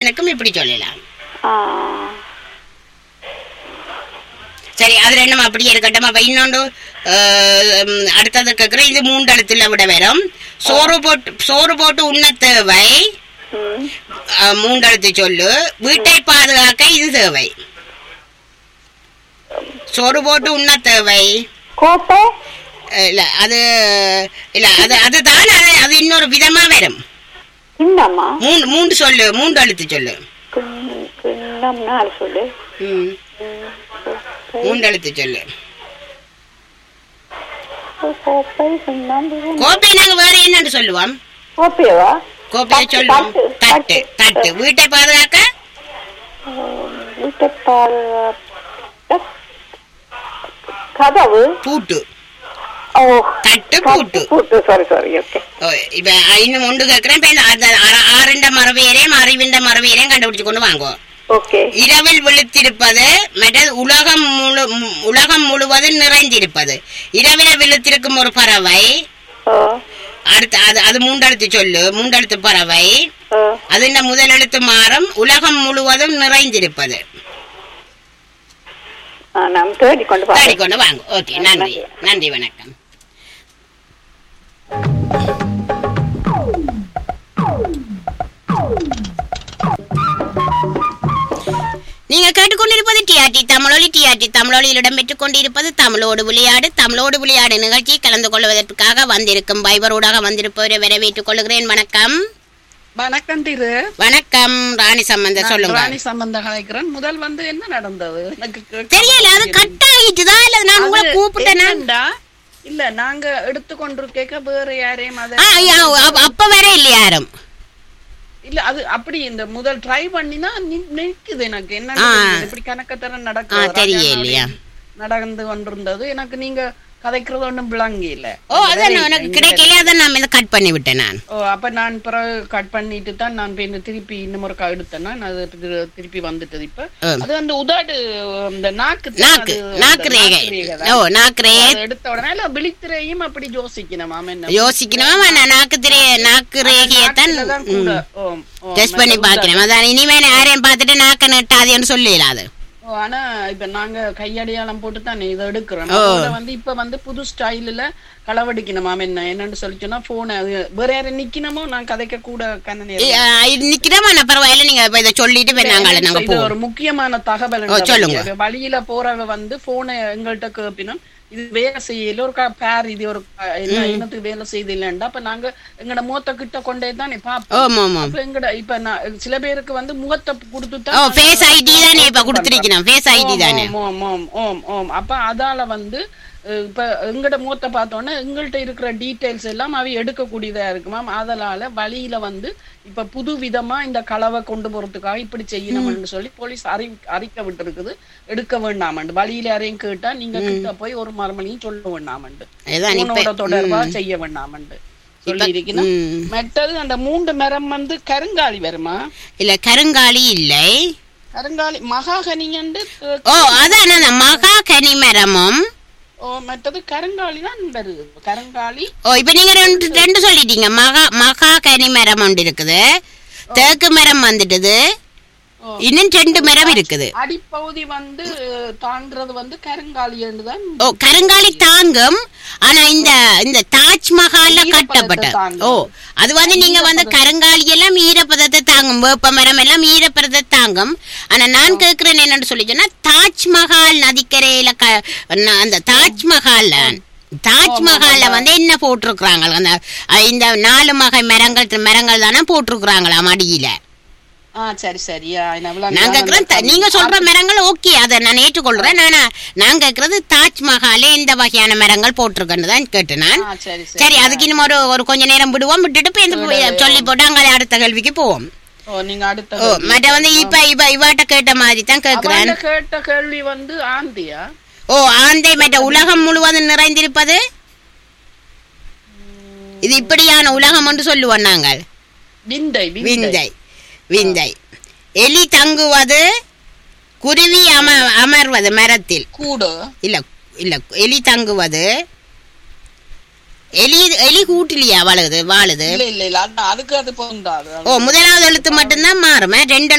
மனிதனுக்கும் இப்படி சொல்லலாம் ஆ சரி அது ரெண்டும் அப்படியே இருக்கட்டும் அப்ப இன்னொன்று அஹ், உம், அடுத்தது கேட்குறேன் இது மூண்டெழுத்துல விட வரும் சோறு போட்டு சோறு போட்டு உண்ண தேவை ம் அஹ், மூண்டெழுத்து சொல்லு வீட்டை பாதுகாக்க இது தேவை சோறு போட்டு உண்ண தேவை கோப்பை அஹ், இல்ல அது இல்ல அது அதுதான் அது அது இன்னொரு விதமா வரும் கிண்ணமா மூன்று மூன்று சொல்லு மூன்று எழுத்து சொல்லு கிண்- கிண்ணம் நாலு சொல்லு ம், ம், கோப்பை, மூன்று எழுத்து சொல்லு கோப்பை கிண்ணம் இது- கோப்பை நாங்க வேற என்னன்னு சொல்லுவோம் கோப்பையவா கோப்பையை தட்டு, சொல்லுவோம் தட்டு, தட்டு தட்டு. தட்டு வீட்டை பாதுகாக்க வீட்டை பாதுகாக்க கதவு பூட்டு ஓ தட்டு பூட்டு பூட்டு சாரி சாரி ஓகே ஓ, இப்ப இன்னும் ஒன்று கேட்கிறேன் இப்ப இந்த அந்த ஆற- ஆறுண்ட மரவேரையும் அறிவிண்ட மரவேரையும் கண்டுபிடிச்சு கொண்டு வாங்குவோம் ஓகே இரவில் விழுத்திருப்பது மற்றது உலகம் முழு மு- உலகம் முழுவதும் நிறைந்திருப்பது இரவில் விழுத்திருக்கும் ஒரு பறவை ஓ அடுத்து அது அது மூன்றெழுத்து சொல்லு மூன்றெழுத்து பறவை ஓ அது இந்த முதல் எழுத்து மாறும் உலகம் முழுவதும் நிறைந்திருப்பது ஆ, நாம் தேடி கொண்டு தேடி போறோம் கொண்டு வாங்க ஓகே நன்றி நன்றி வணக்கம் நீங்க கேட்டுக்கொண்டிருப்பது டிஆர்டி தமிழொலி டிஆர்டி தமிழொலியில் இடம்பெற்றுக் கொண்டிருப்பது தமிழோடு விளையாடு தமிழோடு விளையாடு நிகழ்ச்சி கலந்து கொள்வதற்காக வந்திருக்கும் பைபரோடாக வந்திருப்பவரை வரவேற்றுக் கொள்கிறேன் வணக்கம் வணக்கம் திரு வணக்கம் ராணி சம்பந்த நான் சொல்லுங்க ராணி சம்பந்தம் கலைக்கிறேன் முதல் வந்து என்ன நடந்தது எனக்கு கேட்க தெரியல அது கட் ஆகிட்டுதா இல்ல நான் உங்களை அது கூப்பிட்டேனா என்னண்டா, இல்ல நாங்க எடுத்துக்கொண்டிருக்க வேற யாரையும் அத ஆ, ஐயா, அப்ப- அப்ப வர இல்ல யாரும் இல்ல அது அப்படி இந்த முதல் ட்ரை பண்ணினா நி- நிக்குது எனக்கு என்ன ஆ. இப்படி கணக்கத்தர ஆ, நடக்குது தெரியலையா. நடந்து கொண்டிருந்தது எனக்கு நீங்க கதைக்கிறது ஒண்ணும் விளங்கி இல்ல ஓ அதான் எனக்கு கிடைக்கல அதான் நான் இதை கட் பண்ணி விட்டேன் நான் ஓ அப்ப நான் பிறகு கட் பண்ணிட்டு தான் நான் இப்ப இந்த திருப்பி இன்னும் ஒரு எடுத்தேன்னா நான் அது திரு- திருப்பி வந்துட்டது இப்ப ம். அது அந்த உதாடு இந்த நாக்கு தான் நாக்கு அது நாக்கு அந்த ரேகை தான். ஓ நாக்கு ரேகை அதை எடுத்த உடனே இல்ல விழித்திரையும் அப்படி யோசிக்கணும் மாம என்ன யோசிக்கணும் நான் நாக்கு திரை நாக்கு ரேகையத்தான் நாக்குல தான் கூட ஓம், ஓம், டெஸ்ட் பண்ணி மற்ற பாக்கிறேன் அதான் இனிமே யாரையும் பார்த்துட்டு நாக்க நட்டாதேன்னு சொல்லல அது ஓ, ஆனா இப்ப நாங்க கையடையாளம் போட்டு தான் இதை எடுக்கிறோம் ஓ. அதோட வந்து இப்ப வந்து புது ஸ்டைல்ல களவடிக்கணும் மாம என்ன என்னன்னு சொல்லி சொன்னா போன வேற யாரும் நிக்கணுமோ நான் கதைக்க கூட கண்ணன் நிக்கிறமா நான் பரவாயில்ல நீங்க இப்ப இதை சொல்லிட்டு போய் நாங்கள நாங்க இது போவோம் ஒரு முக்கியமான தகவல் ஓ, சொல்லுங்க. இந்த வழியில போறவ வந்து போனை எங்கள்கிட்ட கேப்பினோம் இது வேலை செய்யல ஒரு க- பேர் இது ஒரு க- என்ன என்னத்துக்கு வேலை செய்து இல்லைண்டா அப்ப நாங்க எங்கட முகத்தை கிட்ட கொண்டே தான் பாப்போம் ஓம் ஓம் ஓம் அப்ப எங்கட இப்ப நான் சில பேருக்கு வந்து முகத்தை கொடுத்து ஓ ஃபேஸ் ஐடி தானே இப்ப கொடுத்துருக்கணும் ஃபேஸ் ஐடி தானே ஓம், ஓம், ஓம், ஓம், ஓம். அப்ப அதால வந்து அஹ், இப்ப எங்கட முகத்தை பார்த்தோன்னே எங்கள்கிட்ட இருக்கிற டீடைல்ஸ் எல்லாம் அவை எடுக்கக்கூடியதா இருக்கு மேம் அதனால வழியில வந்து இப்ப புது விதமா இந்த களவை கொண்டு போறதுக்காக இப்படி செய்யணும்னு சொல்லி போலீஸ் அறி அறிக்க விட்டு எடுக்க வேண்டாமண்டு வழியில யாரையும் கேட்டா நீங்க கிட்ட போய் ஒரு மறுமணியும் சொல்ல வேண்டாமண்டு அதான் இப்ப உன்னோட தொடர்பா செய்ய வேண்டாமண்டு சொல்லி இருக்கணும் ம். மெட்டது அந்த மூன்று மரம் வந்து கருங்காலி வருமா இல்ல கருங்காலி இல்லை கருங்காலி மகாகனியண்டு அஹ், ஓ அதான் அந்த மகா கனிமரமும் ஓ மற்றது கருங்காலி தான் வருது கருங்காலி ஓ இப்ப நீங்க ரெண்டு ரெண்டு சொல்லிட்டீங்க மகா மகா கனிமரம் ஒன்று இருக்குது தேக்கு மரம் வந்துட்டுது ஓ. இன்னும் ரெண்டு மரம் இருக்குது அடிப்பகுதி வந்து அஹ், தாண்டுறது வந்து கருங்காலி தான் ஓ கருங்காலி தாங்கும் ஆனா இந்த இந்த தாஜ்மஹால்ல ஈரப்பதத்தை கட்டப்பட்ட தாங்கும். ஓ அது வந்து நீங்க வந்து கருங்காலி எல்லாம் ஈரப்பதத்தை தாங்கும் வேப்ப மரம் எல்லாம் ஈரப்பதத்தை தாங்கும் ஆனா நான் கேக்குறேன் என்னன்னு சொல்லி சொன்னா தாஜ்மஹால் நதிக்கரையில க- ந- அந்த தாஜ்மஹால்ல தாஜ்மஹால்ல வந்து என்ன போட்டிருக்கிறாங்க அந்த அஹ், இந்த நாலு வகை மரங்கள் மரங்கள் தானே போட்டிருக்கிறாங்களாம் அடியில ஆ சரி சரியா என்ன விளங்குதா? நான் கேக்குறேன் த- நீங்க சொல்ற மரங்கள் ஓகே அதை நான் ஏற்றுக்கொள்றேன் நானா நான் கேக்குறது தாஜ்மஹாலே இந்த வகையான மரங்கள் போட்டிருக்கேன்னு தான் கேட்டேன் நான் ஆ சரி சரி சரி அதுக்கு இன்னும் ஒரு ஒரு கொஞ்ச நேரம் விடுவோம் விட்டுட்டு போய் இந்த போய் சொல்லி போட்டு அங்க அடுத்த கேள்விக்கு போவோம் ஓ நீங்க அடுத்த ஓ மற்ற வந்து இப்ப இவ இவாட்ட கேட்ட மாதிரி தான் கேக்குறேன் அவன்ட கேட்ட கேள்வி வந்து ஆந்தியா ஓ ஆந்தை மற்ற உலகம் முழுவதும் நிறைந்திருப்பது இது இப்படியான உலகம் என்று சொல்லுவோம் நாங்கள் விந்தை விந்தை விந்தை எலி தங்குவது குருவி அம அமர்வது மரத்தில் கூடு இல்ல இல்ல எலி தங்குவது எலி எலி கூட்டிலியா வாழுது வாழுது இல்ல இல்ல இல்ல அது- அதுக்கு அது பொருந்தாது ஓ முதலாவது எழுத்து மட்டும்தான் மாறுமே ரெண்டு